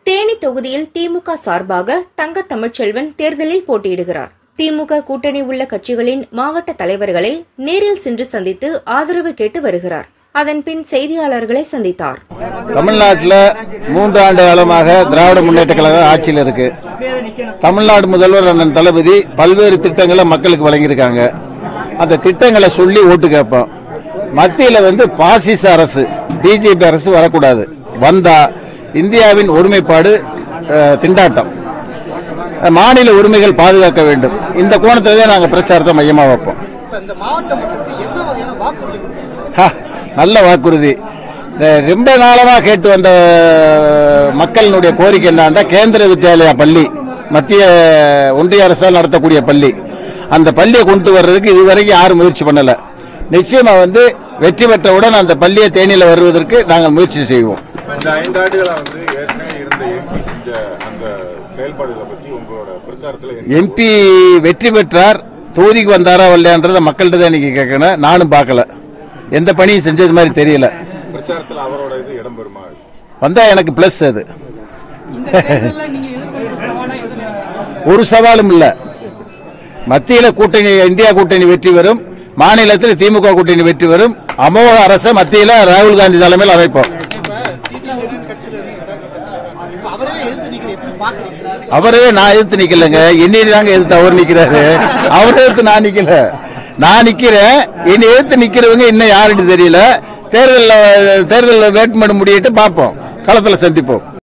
தேனி தொகுதியில் திமுக சார்பாக தங்க தமிழ்ச்செல்வன் தேர்தலில் போட்டியிடுகிறார் திமுக கூட்டணி உள்ள கட்சிகளின் மாவட்ட தலைவர்களை நேரில் சென்று சந்தித்து ஆதரவு கேட்டு வருகிறார் அதன் பின் செய்தியாளர்களை சந்தித்தார் தமிழ்நாட்டில் மூன்று ஆண்டு காலமாக திராவிட முன்னேற்ற கழகம் ஆட்சியில் இருக்கு தமிழ்நாடு முதல்வர் அண்ணன் தளபதி பல்வேறு திட்டங்களை மக்களுக்கு வழங்கியிருக்காங்க அந்த திட்டங்களை சொல்லி ஓட்டு கேட்போம் மத்தியில் வந்து பாசிச அரசு பிஜேபி அரசு வரக்கூடாது வந்தா இந்தியாவின் ஒருமைப்பாடு அஹ், திண்டாட்டம் அஹ், மாநில உரிமைகள் பாதுகாக்க வேண்டும் இந்த கோணத்திலே நாங்கள் பிரச்சாரத்தை மையமாக வைப்போம் இந்த மாவட்ட மக்களுக்கு என்ன வகையான வாக்குறுதி கொடுக்கணும்? ஹா, நல்ல வாக்குறுதி அஹ் ரொம்ப காலமா கேட்டு வந்த மக்களினுடைய கோரிக்கை என்னன்னா கேந்திர வித்யாலயா பள்ளி மத்திய ஒன்றிய அரசால் நடத்தக்கூடிய பள்ளி அந்த பள்ளியை கொண்டு வர்றதுக்கு இதுவரைக்கும் யாரும் முயற்சி பண்ணல நிச்சயமா வந்து வெற்றி பெற்றவுடன் அந்த பள்ளியை தேனியில வருவதற்கு நாங்கள் முயற்சி செய்வோம் இந்த ஐந்தாண்டுகளா வந்து ஏற்கனவே இருந்த எம்பி செஞ்ச அந்த செயல்பாடுகளை பத்தி உங்களோட பிரச்சாரத்துல என்ன எம்பி வெற்றி பெற்றார் தொகுதிக்கு வந்தாரா வரலையான்றத மக்கள்கிட்ட தான் இன்னைக்கு கேட்கணும் நானும் பார்க்கல எந்த பணியும் செஞ்சது மாதிரி தெரியல பிரச்சாரத்துல அவரோட இது இடம்பெறுமா வந்தா எனக்கு பிளஸ் அது இந்த தேர்தல்ல நீங்க எதிர்கொள்ற சவாலா எது நினைக்கிறீங்க? ஒரு சவாலும் இல்ல மத்தியில கூட்டணி இந்தியா கூட்டணி வெற்றி பெறும் மாநிலத்தில் திமுக கூட்டணி வெற்றி பெறும் அமோக அரசை மத்தியில ராகுல் காந்தி தலைமையில் அமைப்போம் இப்ப அவரவே எதிர்த்து நீங்க எப்படி பாக்குறீங்க அவரவே நான் எதிர்த்து நிக்கலங்க என்னைய தாங்க எதிர்த்து அவர் நிக்கிறாரு அவர் எதிர்த்து நான் நிக்கல நான் நிக்கிறேன் என்னை எதிர்த்து நிக்கிறவங்க இன்னும் யாருன்னு தெரியல தேர்தலில் தேர்தலில் வேட்புமனு முடியிட்டு பார்ப்போம் களத்தில் சந்திப்போம்